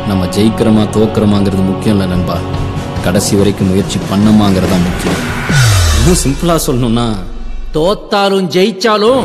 நம்ம ஜெயிக்கிறோமா தோக்குறோமாங்கிறது முக்கியம் இல்லை நண்பா கடைசி வரைக்கும் முயற்சி பண்ணமாங்கிறது தான் முக்கியம் இன்னும் சிம்பிளாக சொல்லணும்னா தோத்தாலும் ஜெயிச்சாலும்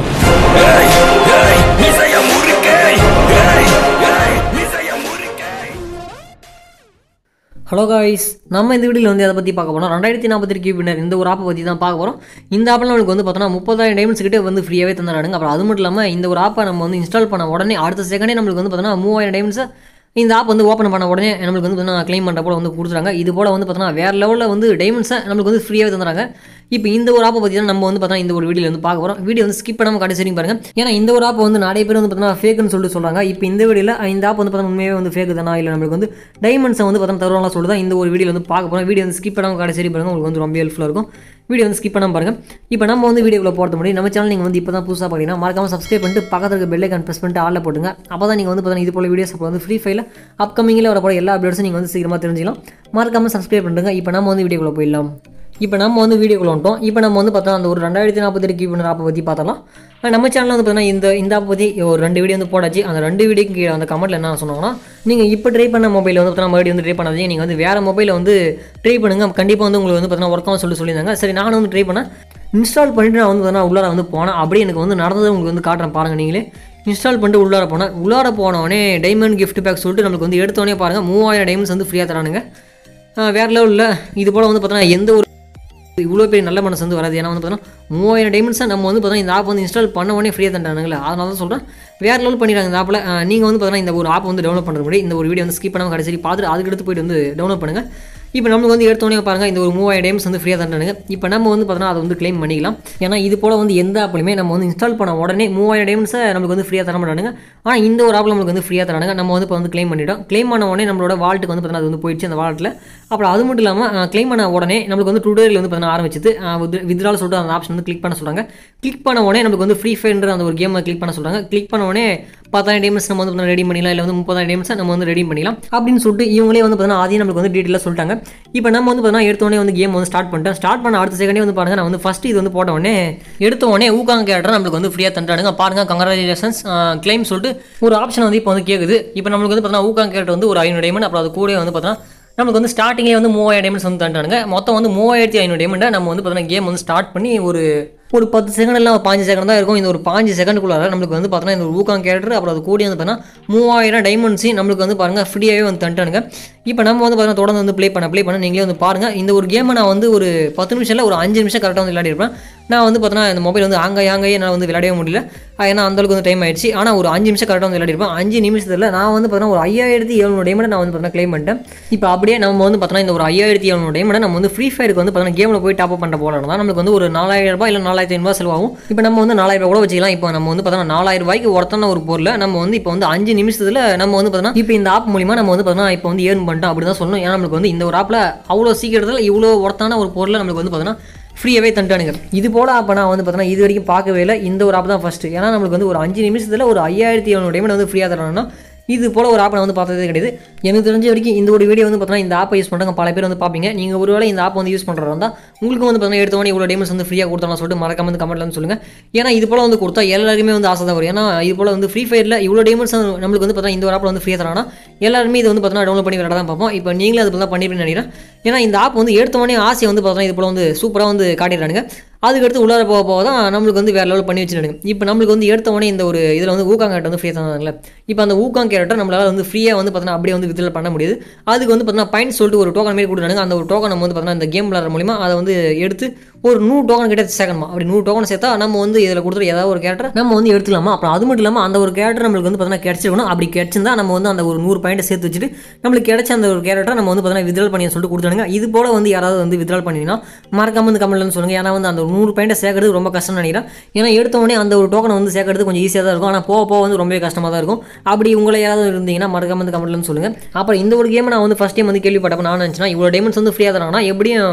ஹலோ காய்ஸ் நம்ம இந்த வீடியோவில் வந்து அதை பற்றி பார்க்க போறோம் ரெண்டாயிரத்தி நாற்பத்தி கியூ பின்னர் இந்த ஒரு ஆப்பை பற்றி தான் பார்க்க போகிறோம் இந்த ஆப்பில் நம்மளுக்கு வந்து பார்த்தோன்னா முப்பதாயிரம் டைமண்ட்ஸ் கிட்டே வந்து ஃப்ரீயாகவே தந்துடுறாங்க அப்புறம் அது மட்டும் இல்லாமல் இந்த ஒரு ஆப்பை நம்ம வந்து இன்ஸ்டால் பண்ண உடனே அடுத்த செகண்டே நம்மளுக்கு வந்து பார்த்தோன்னா மூவாயிரம் டைமண்ட்ஸை இந்த ஆப் வந்து ஓப்பன் பண்ண உடனே நம்மளுக்கு வந்து பார்த்தீங்கன்னா க்ளைம் பண்ணுற போல வந்து கொடுத்துறாங்க இது போல் வந்து பார்த்தோன்னா வேறு லெவலில் வந்து டைமண்ட்ஸை நம்மளுக்கு வந்து ஃப்ரீயாகவே தந்துறாங்க இப்போ இந்த ஒரு ஆப்பை பற்றி தான் நம்ம வந்து பார்த்தா இந்த ஒரு வீடியோ வந்து பார்க்க போகிறோம் வீடியோ வந்து ஸ்கிப் பண்ணாமல் கடைசி வரைக்கும் பாருங்க ஏன்னா இந்த ஒரு ஆப் வந்து நிறைய பேர் வந்து பார்த்தீங்கன்னா ஃபேக்குன்னு சொல்லிட்டு சொல்கிறாங்க இப்போ இந்த வீடியோவில் இந்த ஆப் வந்து பார்த்தா உண்மையாக வந்து ஃபேக் தானா இல்லை நம்மளுக்கு வந்து டைமண்ட்ஸை வந்து பார்த்தா தருவாங்களா சொல்லி தான் இந்த ஒரு வீடியோ வந்து பார்க்க போகிறோம் வீடியோ வந்து ஸ்கிப் பண்ணாமல் கடைசி வரைக்கும் பாருங்க உங்களுக்கு வந்து ரொம்ப ஹெல்ப்ஃபுல்லாக இருக்கும் வீடியோ வந்து ஸ்கிப் பண்ணாமல் பாருங்க இப்போ நம்ம வந்து வீடியோக்குள்ள போகிறது முடியும் நம்ம சேனல் நீங்கள் வந்து இப்போ தான் புதுசாக பார்த்தீங்கன்னா மறக்காம சப்ஸ்கிரைப் பண்ணிட்டு பக்கத்தில் இருக்க பெல் ஐக்கான் ப்ரெஸ் பண்ணிட்டு ஆளில் போட்டுங்க அப்போ தான் நீங்கள் வந்து பார்த்தீங்கன்னா இது போல வீடியோஸ் அப்போ வந்து ஃப்ரீ ஃபைல அப்கமிங்கில் வரப்போகிற எல்லா அப்டேட்ஸும் நீங்கள் வந்து சீக்கிரமாக தெரிஞ்சிக்கலாம் மறக்காம சப்ஸ்கிரைப் பண்ணுங்க இப்போ நம்ம வந்து வீடியோக்குள்ள போயிடலாம் இப்போ நம்ம வந்து வீடியோக்குள்ள வந்துட்டோம் இப்போ நம்ம வந்து பார்த்தா அந்த ஒரு ரெண்டாயிரத்தி நாற்பத்தி கியூ ஆப்பை பற்றி பார்த்தலாம் நம்ம சேனலில் வந்து பார்த்தீங்கன்னா இந்த இந்த ஆப்பை பற்றி ஒரு ரெண்டு வீடியோ வந்து போடாச்சு அந்த ரெண்டு வீடியோக்கு கீழே அந்த கமெண்ட்டில் என்ன சொன்னாங்கன்னா நீங்கள் இப்போ ட்ரை பண்ண மொபைல் வந்து பார்த்தீங்கன்னா மறுபடியும் வந்து ட்ரை பண்ணாதீங்க நீங்கள் வந்து வேறு மொபைலில் வந்து ட்ரை பண்ணுங்க கண்டிப்பாக வந்து உங்களுக்கு வந்து பார்த்தீங்கன்னா ஒர்க் ஆகும் சொல்லி சொல்லியிருந்தாங்க சரி நானும் வந்து ட்ரை பண்ணேன் இன்ஸ்டால் பண்ணிட்டு நான் வந்து பார்த்தீங்கன்னா உள்ளார வந்து போனேன் அப்படியே எனக்கு வந்து நடந்தது உங்களுக்கு வந்து காட்டுறேன் பாருங்கள் நீங்களே இன்ஸ்டால் பண்ணிட்டு உள்ளார போனேன் உள்ளார போனவொடனே டைமண்ட் gift பேக் சொல்லிட்டு நம்மளுக்கு வந்து எடுத்தோடனே பாருங்கள் மூவாயிரம் டைமண்ட்ஸ் வந்து ஃப்ரீயாக தரானுங்க ஆஹ் வேற லெவலில் இது போல் வந்து பார்த்தீங்கன்னா எந்த ஒரு இவ்வளோ பெரிய நல்ல மனசு வந்து வராது ஏன்னா வந்து பார்த்தீங்கன்னா மூவாயிரம் டைமண்ட்ஸை நம்ம வந்து பார்த்தீங்கன்னா இந்த ஆப் வந்து இன்ஸ்டால் பண்ண உடனே ஃப்ரீயாக தண்டானுங்களே அதனால தான் சொல்கிறேன் வேறு லெவல் பண்ணிடுறாங்க இந்த ஆப்பில் நீங்கள் வந்து பார்த்தீங்கன்னா இந்த ஒரு ஆப் வந்து டவுன்லோட் பண்ணுறது முன்னாடி இந்த ஒரு வீடியோ வந்து ஸ்கிப் பண்ணாமல் கடைசி பார்த்துட்டு அதுக்கு எடுத்து போயிட்டு வந்து டவுன்லோட் பண்ணுங்கள் இப்போ நம்மளுக்கு வந்து எடுத்தோடனே பாருங்கள் இந்த ஒரு மூவாயிரம் டைம்ஸ் வந்து ஃப்ரீயாக தண்டானுங்க இப்போ நம்ம வந்து பார்த்தோன்னா அதை வந்து க்ளைம் பண்ணிக்கலாம் ஏன்னா இது போல் வந்து எந்த ஆப்லையுமே நம்ம வந்து இன்ஸ்டால் பண்ண உடனே மூவாயிரம் டைம்ஸை நமக்கு வந்து ஃப்ரீயாக தர மாட்டானுங்க ஆனால் இந்த ஒரு ஆப்பில் நம்மளுக்கு வந்து ஃப்ரீயாக தரானுங்க நம்ம வந்து இப்போ வந்து க்ளைம் பண்ணிட்டோம் க்ளைம் பண்ண உடனே நம்மளோட வால்ட்டுக்கு வந்து பார்த்தீங்கன்னா அது வந்து போயிடுச்சு அந்த வாலெட்டில் அப்புறம் அது மட்டும் இல்லாமல் க்ளைம் பண்ண உடனே நம்மளுக்கு வந்து டுடோரியல் வந்து பார்த்தீங்கன்னா ஆரம்பிச்சது வித்ரால் சொல்லிட்டு அந்த ஆப்ஷன் வந்து கிளிக் பண்ண சொல்கிறாங்க கிளிக் பண்ண உடனே நமக்கு வந்து ஃப்ரீ ஃபயர்ன்ற அந்த ஒரு கேமை கிளிக் பண்ண சொல்கிறாங்க கிளிக் பண்ண உடனே பத்தாயிரம் டைம்ஸ் நம்ம வந்து ரெடி பண்ணிடலாம் இல்லை வந்து முப்பதாயிரம் டைம்ஸ் நம்ம வந்து ரெடி பண்ணிக்கலாம் அப்படின்னு சொல்லிட்டு இவங்களே வந்து பார்த்தீங்கன்னா அதையும் நம்மளுக்கு வந்து டீட்டெயிலாக சொல்லிட்டாங்க இப்போ நம்ம வந்து பார்த்தீங்கன்னா எடுத்தோடனே வந்து கேம் வந்து ஸ்டார்ட் பண்ணிட்டேன் ஸ்டார்ட் பண்ண அடுத்த செகண்டே வந்து பாருங்க நான் வந்து ஃபஸ்ட் இது வந்து போட்ட உடனே எடுத்த உடனே ஊக்காங்க கேரக்டர் நம்மளுக்கு வந்து ஃப்ரீயாக தந்துட்டானுங்க பாருங்க கங்க்ராச்சுலேஷன்ஸ் கிளைம் சொல்லிட்டு ஒரு ஆப்ஷன் வந்து இப்போ வந்து கேட்குது இப்போ நம்மளுக்கு வந்து பார்த்தீங்கன்னா ஊக்காங்க கேரக்டர் வந்து ஒரு ஐநூறு டைமண்ட் அப்புறம் அது கூட வந்து பார்த்தீங்கன்னா நமக்கு வந்து ஸ்டார்டிங்கே வந்து மூவாயிரம் டைமண்ட்ஸ் வந்து தந்துட்டானுங்க மொத்தம் வந்து மூவாயிரத்தி ஐநூறு டைமண்டை நம்ம வந்து பார்த்தீங்கன்னா கேம் வந்து ஸ்டார்ட் பண்ணி ஒரு ஒரு பத்து செகண்ட் இல்லை பாஞ்சு செகண்ட் தான் இருக்கும் இந்த ஒரு பாஞ்சு செகண்டுக்குள்ளார நம்மளுக்கு வந்து பார்த்தீங்கன்னா இந்த ஒரு ஊக்காங் கேரக்டர் அப்புறம் அது கூடி வந்து பார்த்தீங்கன்னா மூவாயிரம் டைமண்ட்ஸையும் நம்மளுக்கு வந்து பாருங்கள் ஃப்ரீயாகவே வந்து தந்துட்டானுங்க இப்போ நம்ம வந்து பார்த்தீங்கன்னா தொடர்ந்து வந்து ப்ளே பண்ண ப்ளே பண்ண நீங்களே வந்து பாருங்கள் இந்த ஒரு கேமை நான் வந்து ஒரு பத்து நிமிஷம் இல்லை ஒரு அஞ்சு நிமிஷம் கரெக்டாக வந்து விளையாடிருப்பேன் நான் வந்து பார்த்தீங்கன்னா இந்த மொபைல் வந்து ஆங்காய் ஆங்காயே நான் வந்து விளையாடவே முடியல ஆஹ் ஏன்னா அந்தளவுக்கு வந்து டைம் ஆயிடுச்சு ஆனால் ஒரு அஞ்சு நிமிஷம் கரெக்டாக வந்து விளையாடிருப்பேன் அஞ்சு நிமிஷத்தில் நான் வந்து பார்த்தீங்கன்னா ஒரு ஐயாயிரத்தி எழுநூறு டைமண்ட் நான் வந்து பார்த்தீங்கன்னா க்ளைம் பண்ணிட்டேன் இப்போ அப்படியே நம்ம வந்து பார்த்தீங்கன்னா இந்த ஒரு ஐயாயிரத்தி எழுநூறு டைமண்ட் நம்ம வந்து ஃப்ரீ ஃபயருக்கு வந்து பார்த்தீங்கன்னா கேமில் போய் டாப் பண்ண போகலாம் தான் நம்மளுக்கு வந்து ஒரு நாலாயிரம் ரூபாய் இல்லை நாலாயிரத்தி ஐநூறுபா செலவாகும் இப்போ நம்ம வந்து நாலாயிரம் ரூபாய் கூட வச்சுக்கலாம் இப்போ நம்ம வந்து பார்த்தீங்கன்னா நாலாயிரம் ரூபாய்க்கு ஒருத்தான ஒரு பொருளை நம்ம வந்து இப்போ வந்து அஞ்சு நிமிஷத்தில் நம்ம வந்து பார்த்தீங்கன்னா இப்போ இந்த ஆப் மூலிமா நம்ம வந்து பார்த்தீங்கன்னா இப்போ வந்து ஏர்ன் பண்ணிட்டோம் அப்படி தான் சொல்லணும் ஏன்னா நம்மளுக்கு வந்து இந்த ஒரு ஆப்பில் அவ்வளோ சீக்கிரத்தில் இவ்வளோ ஒருத்தான ஒரு பொருளை நம்மளுக்கு வந்து பார்த்தீங்கன்னா ஃப்ரீயாகவே தந்துட்டானுங்க இது போல் அப்போ நான் வந்து பார்த்தீங்கன்னா இது வரைக்கும் பார்க்கவே இல்லை இந்த ஒரு ஆப் தான் ஃபஸ்ட்டு ஏன்னா நம்மளுக்கு வந்து ஒரு அஞ்சு நிமிஷத்தில் ஒரு ஐயாயிரத்தி எழுநூறு டைமண்ட் வந்து ஃப்ரீயாக தராங்கன்னா இது போல் ஒரு ஆப் நான் வந்து பார்த்ததே கிடையாது எனக்கு தெரிஞ்ச வரைக்கும் இந்த ஒரு வீடியோ வந்து பார்த்தீங்கன்னா இந்த ஆப்பை யூஸ் பண்ணுறாங்க பல பேர் வந்து பார்ப்பீங்க நீங்கள் ஒருவேளை இந்த ஆப் வந்து யூஸ் பண்ணுறதா இருந்தால் உங்களுக்கு வந்து பார்த்தீங்கன்னா எடுத்தவொடனே இவ்வளோ டைமண்ட்ஸ் வந்து ஃப்ரீயாக கொடுத்தாலும் சொல்லிட்டு மறக்காம வந்து கமெண்ட்ல வந்து சொல்லுங்கள் ஏன்னா இது போல் வந்து கொடுத்தா எல்லாருக்குமே வந்து ஆசை தான் வரும் ஏன்னா இது போல் வந்து ஃப்ரீ ஃபயரில் இவ்வளோ டைமண்ட்ஸ் நம்மளுக்கு வந்து பார்த்தீங்கன்னா இந்த ஒரு ஆப்பில் வந்து ஃப்ரீயாக தரானா எல்லாருமே இது வந்து பார்த்தீங்கன்னா டவுன்லோட் பண்ணி விளையாட தான் பார்ப்போம் இப்போ நீங்களே அது போல தான் பண்ணிருப்பீங்கன்னு நினைக்கிறேன் ஏன்னா இந்த ஆப் வந்து எடுத்தவொடனே ஆசை வந்து பார்த்தீங்கன்னா இது போல் வந்து சூப்பராக வந்து காட்டிடுறானுங்க அதுக்கடுத்து உள்ளார போக போக தான் நம்மளுக்கு வந்து வேறு லெவல் பண்ணி வச்சுருக்காங்க இப்போ நம்மளுக்கு வந்து எடுத்த உடனே இந்த ஒரு இதில் வந்து ஊக்காங் கேரக்டர் வந்து ஃப்ரீயாக தந்தாங்களே இப்போ அந்த ஊக்காங் கேரக்டர் நம்மளால் வந்து ஃப்ரீயாக வந்து பார்த்தீங்கன்னா அப்படியே வந்து வித்ட்ரா பண்ண முடியுது அதுக்கு வந்து பார்த்தீங்கன்னா பாயிண்ட் சொல்லிட்டு ஒரு டோக்கன் மாரி கொடுத்தாங்க அந்த ஒரு டோக்கன் நம்ம வந்து பார்த்தீங்கன்னா இந்த கேம் விளாட்ற மூலிமா அதை வந்து எடுத்து ஒரு நூறு டோக்கன் கிட்ட சேர்க்கணுமா அப்படி நூறு டோக்கன் சேர்த்தா நம்ம வந்து இதில் கொடுத்துட்டு ஏதாவது ஒரு கேரக்டர் நம்ம வந்து எடுத்துக்கலாமா அப்புறம் அது மட்டும் இல்லாமல் அந்த ஒரு கேரக்டர் நம்மளுக்கு வந்து பார்த்தீங்கன்னா கிடச்சிருக்கணும் அப்படி கிடச்சிருந்தா நம்ம வந்து அந்த ஒரு நூறு பாயிண்ட் சேர்த்து வச்சுட்டு நம்மளுக்கு கிடைச்ச அந்த ஒரு கேரக்டர் நம்ம வந்து பார்த்தீங்கன்னா வித்ட்ரால் பண்ணி சொல்லிட்டு கொடுத்தாங்க இது போல வந்து யாராவது வந்து வித்ட்ரால் பண்ணிங்கன்னா மறக்காம வந்து கமெண்ட்ல வந்து சொல்லுங்கள் ஏன்னா வந்து அந்த ஒரு நூறு பாயிண்ட் சேர்க்கறது ரொம்ப கஷ்டம் நினைக்கிறேன் ஏன்னா எடுத்த உடனே அந்த ஒரு டோக்கனை வந்து சேர்க்கறது கொஞ்சம் ஈஸியாக தான் இருக்கும் ஆனால் போக போக வந்து ரொம்பவே கஷ்டமாக தான் இருக்கும் அப்படி உங்களை யாராவது இருந்தீங்கன்னா மறக்காம வந்து கமெண்ட்ல வந்து சொல்லுங்கள் அப்புறம் இந்த ஒரு கேம் நான் வந்து ஃபஸ்ட் டைம் வந்து கேள்விப்பட்டப்ப நான் நினச்சேன் இவ்வளோ டைமண்ட்ஸ் வந்து ஃப்ரீயாக தராங்கன்னா எப்படியும்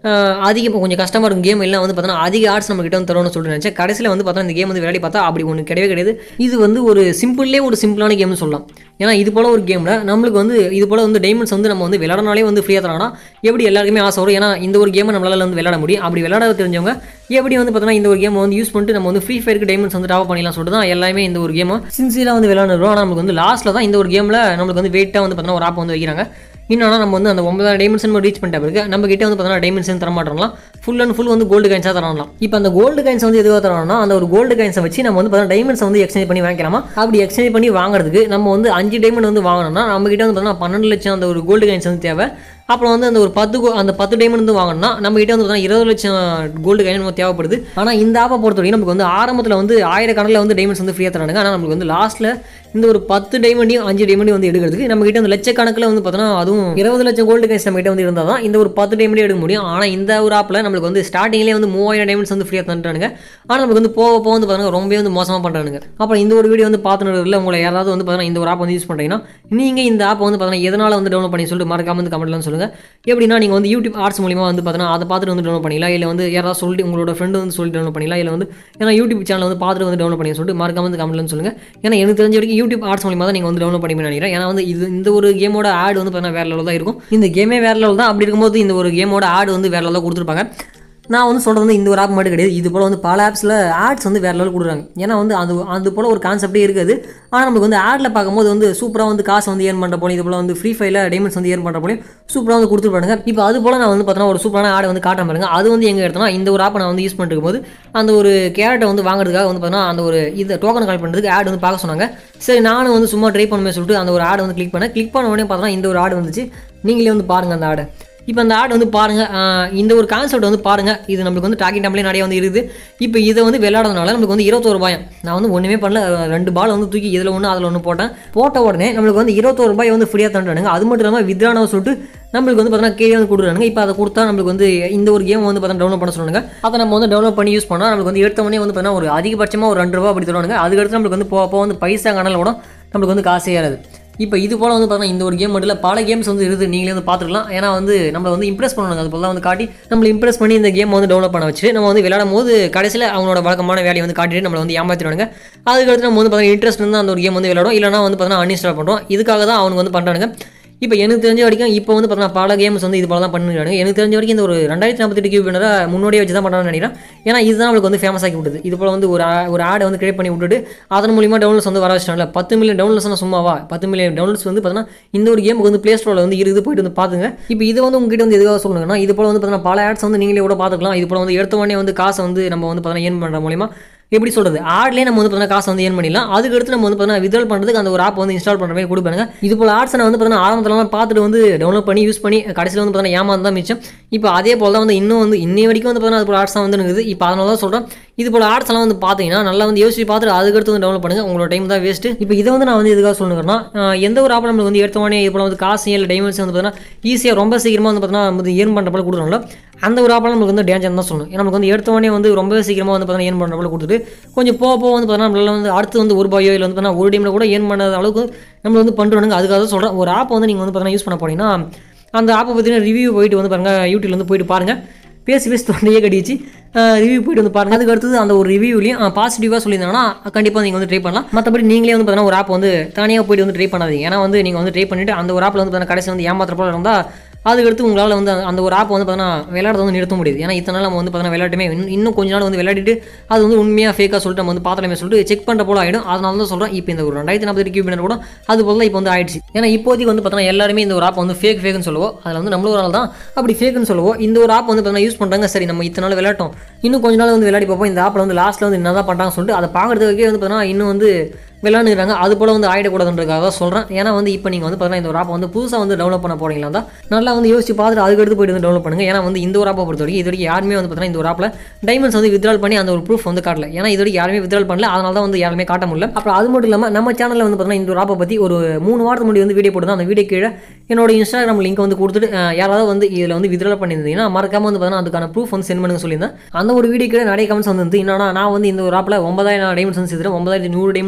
ஆஹ் அதிக கொஞ்சம் கஷ்டமாக இருக்கும் கேம் எல்லாம் வந்து பார்த்தோன்னா அதிக ஆர்ட்ஸ் நம்ம கிட்ட வந்து தரும்னு சொல்லிட்டு நினச்சேன் கடைசியில் வந்து பார்த்தா இந்த கேம் வந்து விளையாடி பார்த்தா அப்படி ஒன்று கிடையவே கிடையாது இது வந்து ஒரு சிம்பிள்லே ஒரு சிம்பிளான கேம்னு சொல்லலாம் ஏன்னா இது போல ஒரு கேமில் நம்மளுக்கு வந்து இது போல வந்து டைமண்ட்ஸ் வந்து நம்ம வந்து விளையாடனாலே வந்து ஃப்ரீயாக தரானா எப்படி எல்லாருக்குமே ஆசை வரும் ஏன்னா இந்த ஒரு கேமை நம்மளால வந்து விளையாட முடியும் அப்படி விளையாட தெரிஞ்சவங்க எப்படி வந்து பார்த்தோன்னா இந்த ஒரு கேமை வந்து யூஸ் பண்ணிட்டு நம்ம வந்து ஃப்ரீ ஃபயருக்கு டைமண்ட்ஸ் வந்து டாப் பண்ணிடலாம் சொல்லிட்டு தான் எல்லாமே இந்த ஒரு கேமை சின்சியராக வந்து விளையாடுறோம் ஆனால் நமக்கு வந்து லாஸ்ட்டில் தான் இந்த ஒரு கேமில் நம்மளுக்கு வந்து வெயிட்டாக வந்து பார்த்தோன்னா ஒரு ஆப் வந்து வைக்கிறாங்க இன்னொன்னா நம்ம வந்து அந்த ஒன்பதாயிரம் டைமண்ட்ஸ் நம்ம ரீச் பண்ணிட்ட பிறகு நம்ம கிட்ட வந்து பார்த்தோன்னா டைமண்ட்ஸ் தர மாட்டோம்லாம் ஃபுல் அண்ட் ஃபுல் வந்து கோல்டு காயின்ஸாக தரலாம் இப்போ அந்த கோல்டு காயின்ஸ் வந்து எதுவாக தரணும்னா அந்த ஒரு கோல்டு காயின்ஸை வச்சு நம்ம வந்து பார்த்தோன்னா டைமண்ட்ஸ் வந்து எக்ஸ்சேஞ்ச் பண்ணி வாங்கிக்கலாமா அப்படி எக்ஸ்சேஞ்ச் பண்ணி வாங்குறதுக்கு நம்ம வந்து அஞ்சு டைமண்ட் வந்து வாங்கணும்னா நம்ம கிட்ட வந்து பார்த்தோன்னா பன்னெண்டு லட்சம் அந்த ஒரு கோல்டு காயின்ஸ் வந்து தேவை அப்புறம் வந்து அந்த ஒரு பத்து go- அந்த பத்து டைமண்ட் வந்து வாங்கணும்னா நம்ம கிட்ட வந்து பார்த்தீங்கன்னா இருபது லட்சம் கோல்டு காயின் நம்ம தேவைப்படுது ஆனால் இந்த ஆப்பை பொறுத்த வரைக்கும் நமக்கு வந்து ஆரம்பத்தில் வந்து ஆயிரக்கணக்கில் வந்து டைமண்ட்ஸ் வந்து ஃப்ரீயாக தரானுங்க ஆனால் நமக்கு வந்து லாஸ்ட்டில் இந்த ஒரு பத்து டைமண்டையும் அஞ்சு டைமண்டையும் வந்து எடுக்கிறதுக்கு நம்ம கிட்ட வந்து லட்சக்கணக்கில் வந்து பார்த்தோன்னா அதுவும் இருபது லட்சம் கோல்டு காயின்ஸ் நம்ம கிட்ட வந்து இருந்தால் தான் இந்த ஒரு பத்து டைமண்டையும் எடுக்க முடியும் ஆனால் இந்த ஒரு ஆப்பில் நம்மளுக்கு வந்து ஸ்டார்டிங்லேயே வந்து மூவாயிரம் டைமண்ட்ஸ் வந்து ஃப்ரீயாக தந்துட்டானுங்க ஆனால் நமக்கு வந்து போக போக வந்து பார்த்தீங்கன்னா ரொம்பவே வந்து மோசமாக பண்ணுறானுங்க அப்புறம் இந்த ஒரு வீடியோ வந்து பார்த்துனதுல உங்களை யாராவது வந்து பார்த்தீங்கன்னா இந்த ஒரு ஆப் வந்து யூஸ் பண்ணுறீங்கன்னா நீங்கள் இந்த ஆப் வந்து பார்த்தீங்கன்னா எதனால் வந்து டவுன்லோட் பண்ணி சொல்லிட்டு மறக்காம வந்து கமெண்ட்லாம் சொல்லுங்கள் எப்படின்னா நீங்கள் வந்து யூடியூப் ஆர்ட்ஸ் மூலியமாக வந்து பார்த்தீங்கன்னா அதை பார்த்துட்டு வந்து டவுன்லோட் பண்ணிக்கலாம் இல்லை வந்து யாராவது சொல்லிட்டு உங்களோட ஃப்ரெண்டு வந்து சொல்லி டவுன்லோட் பண்ணிக்கலாம் இல்லை வந்து ஏன்னா யூடியூப் சேனல் வந்து பார்த்துட்டு வந்து டவுன்லோட் பண்ணி சொல்லிட்டு மறக்காம வந்து கமெண்ட்லாம் சொல்லுங்கள் ஏன்னா எனக்கு தெரிஞ்ச வரைக்கும் யூடியூப் ஆர்ட்ஸ் மூலியமாக தான் நீங்கள் வந்து டவுன்லோட் பண்ணி நினைக்கிறேன் ஏன்னா வந்து இது இந்த ஒரு கேமோட ஆட் வந்து பார்த்தீங்கன்னா வேற லெவல் தான் இருக்கும் இந்த கேமே வேற லெவல் தான் அப்படி இருக்கும்போது இந்த ஒரு கேமோட ஆட் வந்து வேற லெவலில் கொடுத்துருப்பாங்க நான் வந்து சொல்கிறது வந்து இந்த ஒரு ஆப் மட்டும் கிடையாது இது போல் வந்து பல ஆப்ஸில் ஆட்ஸ் வந்து வேறு லெவல் கொடுக்குறாங்க ஏன்னா வந்து அது அது போல் ஒரு கான்செப்டே இருக்குது ஆனால் நமக்கு வந்து ஆடில் பார்க்கும்போது வந்து சூப்பராக வந்து காசு வந்து ஏர்ன் பண்ணுற போல இது போல் வந்து ஃப்ரீ ஃபைல டைமண்ட்ஸ் வந்து ஏர்ன் பண்ணுற போலையும் சூப்பராக வந்து கொடுத்துருப்பாங்க இப்போ அது போல் நான் வந்து பார்த்தோன்னா ஒரு சூப்பரான ஆடை வந்து காட்ட பாருங்க அது வந்து எங்கே எடுத்தோம்னா இந்த ஒரு ஆப்பை நான் வந்து யூஸ் பண்ணிட்டு இருக்கும்போது அந்த ஒரு கேரட்டை வந்து வாங்குறதுக்காக வந்து பார்த்தோன்னா அந்த ஒரு இது டோக்கன் கால் பண்ணுறதுக்கு ஆட் வந்து பார்க்க சொன்னாங்க சரி நானும் வந்து சும்மா ட்ரை பண்ணுமே சொல்லிட்டு அந்த ஒரு ஆடை வந்து கிளிக் பண்ணேன் கிளிக் பண்ண உடனே பார்த்தோன்னா இந்த ஒரு ஆடு வந்துச்சு நீங்களே வந்து பாருங்கள் அந்த ஆடை இப்போ அந்த ஆட் வந்து பாருங்கள் ஆஹ் இந்த ஒரு கான்செப்ட் வந்து பாருங்கள் இது நம்மளுக்கு வந்து டாக்கிங் டம்ப்ளே நிறைய வந்து இருக்குது இப்போ இதை வந்து விளையாடுறதுனால நம்மளுக்கு வந்து இருபத்தோரு ரூபாயம் நான் வந்து ஒன்றுமே பண்ணல அஹ் ரெண்டு பால் வந்து தூக்கி இதில் ஒன்று அதில் ஒன்று போட்டேன் போட்ட உடனே நம்மளுக்கு வந்து இருபத்தோரு ரூபாய் வந்து ஃப்ரீயாக தந்துட்டானுங்க அது மட்டும் இல்லாமல் வித்ரானவை சொல்லிட்டு நம்மளுக்கு வந்து பார்த்தீங்கன்னா கீழே வந்து கொடுக்குறாங்க இப்போ அதை கொடுத்தா நம்மளுக்கு வந்து இந்த ஒரு கேம் வந்து பார்த்தா டவுன்லோட் பண்ண சொன்னாங்க அதை நம்ம வந்து டவுன்லோட் பண்ணி யூஸ் பண்ணால் நம்மளுக்கு வந்து எடுத்த உடனே வந்து பார்த்தீங்கன்னா ஒரு அதிகபட்சமாக ஒரு ரெண்டு ரூபா அப்படி தருவாங்க அதுக்கடுத்து நம்மளுக்கு வந்து போக போக வந்து பைசா கணக்கில் கூட நம்மளுக்கு வந்து காசே ஏறாது இப்போ இது போல் வந்து பார்த்தீங்கன்னா இந்த ஒரு கேம் மட்டும் இல்லை பல கேம்ஸ் வந்து இருக்குது நீங்களே வந்து பார்த்துக்கலாம் ஏன்னா வந்து நம்மளை வந்து இம்ப்ரெஸ் பண்ணணும் அது போல வந்து காட்டி நம்மளை இம்ப்ரெஸ் பண்ணி இந்த கேம் வந்து டெவலப் பண்ண வச்சு நம்ம வந்து விளையாடும் போது கடைசியில் அவங்களோட வழக்கமான வேலையை வந்து காட்டிட்டு நம்மளை வந்து ஏமாத்திடுவாங்க அதுக்கடுத்து நம்ம வந்து பார்த்தீங்கன்னா இன்ட்ரெஸ்ட் வந்து அந்த ஒரு கேம் வந்து விளையாடும் இல்லைனா வந்து பார்த்தீங்கன்னா அன்இன்ஸ்டால் பண்ணுறோம் இதுக்காக தான் அவனுக்கு வந்து பண்ணுறாங்க இப்போ எனக்கு தெரிஞ்ச வரைக்கும் இப்போ வந்து பார்த்தீங்கன்னா பல கேம்ஸ் வந்து இது போல தான் பண்ணிருக்காங்க எனக்கு தெரிஞ்ச வரைக்கும் இந்த ஒரு ரெண்டாயிரத்தி நாற்பத்தெட்டு கியூ வினரை முன்னோடியே வச்சு தான் பண்ணுறான்னு நினைக்கிறேன் ஏன்னா இதுதான் அவளுக்கு வந்து ஃபேமஸ் ஆக்கி விட்டுது இது போல் வந்து ஒரு ஆ- ஒரு ஆடை வந்து கிரியேட் பண்ணி விட்டுட்டு அதன் மூலியமாக டவுன்லோட்ஸ் வந்து வர வச்சிட்டாங்கல்ல பத்து மில்லியன் டவுன்லோட்ஸ்னா சும்மாவா பத்து மில்லியன் டவுன்லோட்ஸ் வந்து பார்த்தீங்கன்னா இந்த ஒரு கேமுக்கு வந்து ப்ளே ஸ்டோரில் வந்து இருக்குது போயிட்டு வந்து பார்த்துங்க இப்போ இது வந்து உங்ககிட்ட வந்து எதுவாக சொல்லணும்னா இது போல் வந்து பார்த்தீங்கன்னா பல ஆட்ஸ் வந்து நீங்களே கூட பார்த்துக்கலாம் இது போல் வந்து எடுத்த உடனே வந்து காசை வந்து நம்ம வந்து பார்த்தீங்கன்னா ஏர்ன் பண்ணுற மூலியமா எப்படி சொல்கிறது ஆட்லேயே நம்ம வந்து பார்த்தீங்கன்னா காசு வந்து ஏர்ன் பண்ணிடலாம் அதுக்கடுத்து நம்ம வந்து பார்த்தீங்கன்னா வித்ட்ரால் பண்ணுறதுக்கு அந்த ஒரு ஆப் வந்து இன்ஸ்டால் பண்ணுற மாதிரி கொடுப்பாங்க இது போல் ஆட்ஸ் நான் வந்து பார்த்தீங்கன்னா ஆரம்பத்துலலாம் பார்த்துட்டு வந்து டவுன்லோட் பண்ணி யூஸ் பண்ணி கடைசியில் வந்து பார்த்தீங்கன்னா ஏமாந்து தான் மிச்சம் இப்போ அதே போல் தான் வந்து இன்னும் வந்து இன்னி வரைக்கும் வந்து பார்த்தீங்கன்னா அது போல் ஆட்ஸ் தான் வந்து இருக்குது இப்போ அதனால தான் சொல்கிறேன் இது போல் ஆட்ஸ் எல்லாம் வந்து பார்த்தீங்கன்னா நல்லா வந்து யோசிச்சு பார்த்துட்டு அதுக்கடுத்து வந்து டவுன்லோட் பண்ணுங்க உங்களோட டைம் தான் வேஸ்ட்டு இப்போ இதை வந்து நான் வந்து எதுக்காக சொல்லுங்கன்னா எந்த ஒரு ஆப் நம்மளுக்கு வந்து எடுத்த உடனே இது போல் வந்து காசு இல்லை டைமண்ட்ஸ் வந்து பார்த்தீங்கன்னா ஈஸியாக ரொம்ப சீக்கிரமாக வந்து பார்த்தீங்கன்னா வந்து ஏர்ன் பண்ணுற போல கொடுக்குறோம்ல அந்த ஒரு ஆப்லாம் நமக்கு வந்து டேஞ்சர் தான் சொல்லணும் ஏன்னா நமக்கு வந்து எடுத்த உடனே வந்து ரொம்ப சீக்கிரமாக வந்து பார்த்தீங்கன்னா ஏர்ன் பண்ணுற போல கொடுத்துட்டு கொஞ்சம் போக போக வந்து பார்த்தீங்கன்னா நம்மளால வந்து அடுத்து வந்து ஒரு ரூபாயோ இல்லை வந்து பார்த்தீங்கன்னா ஒரு டைமில் கூட ஏர்ன் பண்ணாத அளவுக்கு நம்ம வந்து பண்ணுறானுங்க அதுக்காக தான் சொல்கிறேன் ஒரு ஆப் வந்து நீங்கள் வந்து பார்த்தீங்கன்னா யூஸ் பண்ண போனீங்கன்னா அந்த ஆப்பை பற்றின ரிவ்யூ போயிட்டு வந்து பாருங்கள் யூடியூப்ல வந்து போயிட்டு பாருங்கள் பேசி பேசி தொண்டையே கடிச்சு ரிவ்யூ போயிட்டு வந்து பாருங்கள் அதுக்கு அடுத்தது அந்த ஒரு ரிவ்யூலையும் பாசிட்டிவாக சொல்லியிருந்தாங்கன்னா கண்டிப்பாக நீங்கள் வந்து ட்ரை பண்ணலாம் மற்றபடி நீங்களே வந்து பார்த்தீங்கன்னா ஒரு ஆப் வந்து தனியாக போயிட்டு வந்து ட்ரை பண்ணாதீங்க ஏன்னா வந்து நீங்கள் வந்து ட்ரை பண்ணிவிட்டு அந்த ஒரு ஆப்பில் வந்து பார்த்தீங்கன்னா கடைசி வந்து ஏமாத்துற போல இருந்தால் அதுக்கடுத்து உங்களால் வந்து அந்த- அந்த ஒரு ஆப் வந்து பார்த்தீங்கன்னா விளையாடுறத வந்து நிறுத்த முடியுது ஏன்னா இத்தனை நாள் நம்ம வந்து பார்த்தீங்கன்னா விளையாட்டுமே இன்னும் இன்னும் கொஞ்ச நாள் வந்து விளையாடிட்டு அது வந்து உண்மையாக ஃபேக்காக சொல்லிட்டு நம்ம வந்து பார்த்தலாமே சொல்லிட்டு செக் பண்ணுற போல ஆகிடும் அதனால தான் சொல்கிறேன் இப்போ இந்த ஒரு ரெண்டாயிரத்தி நாற்பது கியூபினர் கூட அது போல தான் இப்போ வந்து ஆயிடுச்சு ஏன்னா இப்போதைக்கு வந்து பார்த்தீங்கன்னா எல்லாருமே இந்த ஒரு ஆப் வந்து ஃபேக் ஃபேக்னு சொல்லுவோம் அதில் வந்து நம்மளும் ஒரு ஆள் தான் அப்படி ஃபேக்னு சொல்லுவோம் இந்த ஒரு ஆப் வந்து பார்த்தீங்கன்னா யூஸ் பண்ணுறாங்க சரி நம்ம இத்தனை நாள் விளையாட்டோம் இன்னும் கொஞ்ச நாள் வந்து விளையாடி பார்ப்போம் இந்த ஆப்பில் வந்து லாஸ்ட்டில் வந்து என்ன தான் பண்ணுறாங்கன்னு சொல்லிட்டு அதை பார்க்குறதுக்கே வந்து பார்த்தீங்கன்னா இன்னும் வந்து விளையாண்டுக்கிறாங்க அது போல் வந்து ஆயிடக்கூடாதுன்றதுக்காக தான் சொல்கிறேன் ஏன்னா வந்து இப்போ நீங்கள் வந்து பார்த்தீங்கன்னா இந்த ஒரு ஆப் வந்து புதுசாக வந்து டெவலப் பண்ண போறீங்களா தான் நல்லா வந்து யோசிச்சு பார்த்துட்டு அதுக்கடுத்து போயிட்டு வந்து டெவலப் பண்ணுங்க ஏன்னா வந்து இந்த ஒரு ஆப்பை பொறுத்த வரைக்கும் இது வரைக்கும் யாருமே வந்து பார்த்தீங்கன்னா இந்த ஒரு ஆப்பில் டைமண்ட்ஸ் வந்து வித்ட்ரால் பண்ணி அந்த ஒரு ப்ரூஃப் வந்து காட்டல ஏன்னா இது வரைக்கும் யாருமே வித்ட்ரால் பண்ணல அதனால தான் வந்து யாருமே காட்ட முடியல அப்புறம் அது மட்டும் இல்லாமல் நம்ம சேனலில் வந்து பார்த்தீங்கன்னா இந்த ஒரு ஆப்பை பற்றி ஒரு மூணு வாரத்துக்கு முன்னாடி வந்து வீடியோ போட்டு அந்த வீடியோ கீழே என்னோட இன்ஸ்டாகிராம் லிங்க் வந்து கொடுத்துட்டு அஹ், யாராவது வந்து இதில் வந்து வித்ட்ரால் பண்ணியிருந்தீங்கன்னா மறக்காம வந்து பார்த்தீங்கன்னா அதுக்கான ப்ரூஃப் வந்து சென்ட் பண்ணுங்க சொல்லியிருந்தேன் அந்த ஒரு வீடியோ கீழே நிறைய கமெண்ட்ஸ் வந்து நான் நான் வந்து இந்த ஒரு ஆப்பில் ஒன்பதாயிரம் டைமண்ட்ஸ் வந்து சேர்த்துட்டேன் ஒன்பதாயிரத்தி நூறு டைமண்ட்ஸ் சேர்த்துட்டேன்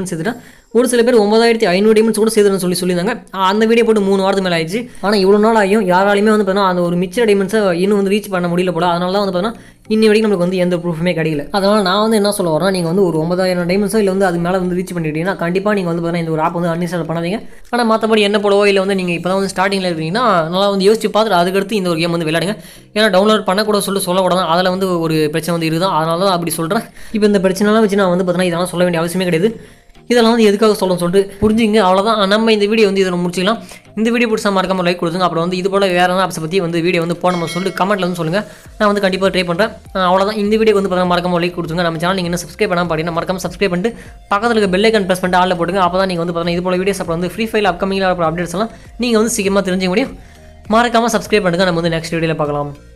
ஒரு சில பேர் ஒன்பதாயிரத்தி ஐநூறு டைமண்ட்ஸ் கூட சேர்த்துன்னு சொல்லி சொல்லியிருந்தாங்க அந்த வீடியோ போட்டு மூணு வாரத்துக்கு மேலே ஆயிடுச்சு ஆனால் இவ்வளோ நாள் ஆகியும் யாராலையுமே வந்து பார்த்தீங்கன்னா அந்த ஒரு மிச்ச டைமண்ட்ஸை இன்னும் வந்து ரீச் பண்ண முடியல போல அதனால தான் வந்து பார்த்தீங்கன்னா இன்னி வரைக்கும் நமக்கு வந்து எந்த ப்ரூஃபுமே கிடைக்கல அதனால் நான் வந்து என்ன சொல்ல வரேன் நீங்கள் வந்து ஒரு ஒன்பதாயிரம் டைமண்ட்ஸோ இல்லை வந்து அது மேலே வந்து ரீச் பண்ணிட்டீங்கன்னா கண்டிப்பாக நீங்கள் வந்து பார்த்தீங்கன்னா இந்த ஒரு ஆப் வந்து அன்இன்ஸ்டால் பண்ணாதீங்க ஆனால் மற்றபடி என்ன போலவோ இல்லை வந்து நீங்கள் இப்போ தான் வந்து ஸ்டார்டிங்கில் இருக்கீங்கன்னா நல்லா வந்து யோசிச்சு பார்த்துட்டு அதுக்கடுத்து இந்த ஒரு கேம் வந்து விளையாடுங்க ஏன்னா டவுன்லோட் பண்ணக்கூட சொல்லி சொல்லக்கூடாது அதில் வந்து ஒரு பிரச்சனை வந்து இருக்குது அதனால தான் அப்படி சொல்கிறேன் இப்போ இந்த பிரச்சனைலாம் வச்சு நான் வந்து பார்த்தீங்கன்னா இதெல்லாம் சொல்ல வேண்டிய அவசியமே கிடையாது இதெல்லாம் வந்து எதுக்காக சொல்லணும்னு சொல்லிட்டு புரிஞ்சுங்க அவ்வளோதான் நம்ம இந்த வீடியோ வந்து இதில் முடிச்சிக்கலாம் இந்த வீடியோ பிடிச்சா மறக்காம லைக் கொடுத்துங்க அப்புறம் வந்து இது போல் வேறு என்ன ஆப்ஸை பற்றி வந்து வீடியோ வந்து போடணும் சொல்லிட்டு கமெண்ட்டில் வந்து சொல்லுங்கள் நான் வந்து கண்டிப்பாக ட்ரை பண்ணுறேன் அவ்வளோதான் இந்த வீடியோ வந்து பார்த்தா மறக்காம லைக் கொடுத்துங்க நம்ம சேனல் நீங்கள் இன்னும் சப்ஸ்கிரைப் பண்ணாமல் பார்த்தீங்கன்னா மறக்காம சப்ஸ்கிரைப் பண்ணிட்டு பக்கத்தில் இருக்க பெல் ஐக்கன் ப்ரெஸ் பண்ணிட்டு ஆளில் போட்டுங்க அப்போ தான் நீங்கள் வந்து பார்த்தீங்கன்னா இது போல் வீடியோஸ் அப்புறம் வந்து ஃப்ரீ ஃபைல் அப்கமிங்கில் அப்புறம் அப்டேட்ஸ் எல்லாம் நீங்கள் வந்து சீக்கிரமாக தெரிஞ்சுக்க முடியும் மறக்காமல் சப்ஸ்கிரைப் பண்ணுங்க நம்ம வந்து நெக்ஸ்ட் வீடியோவில் பார்க்கலாம்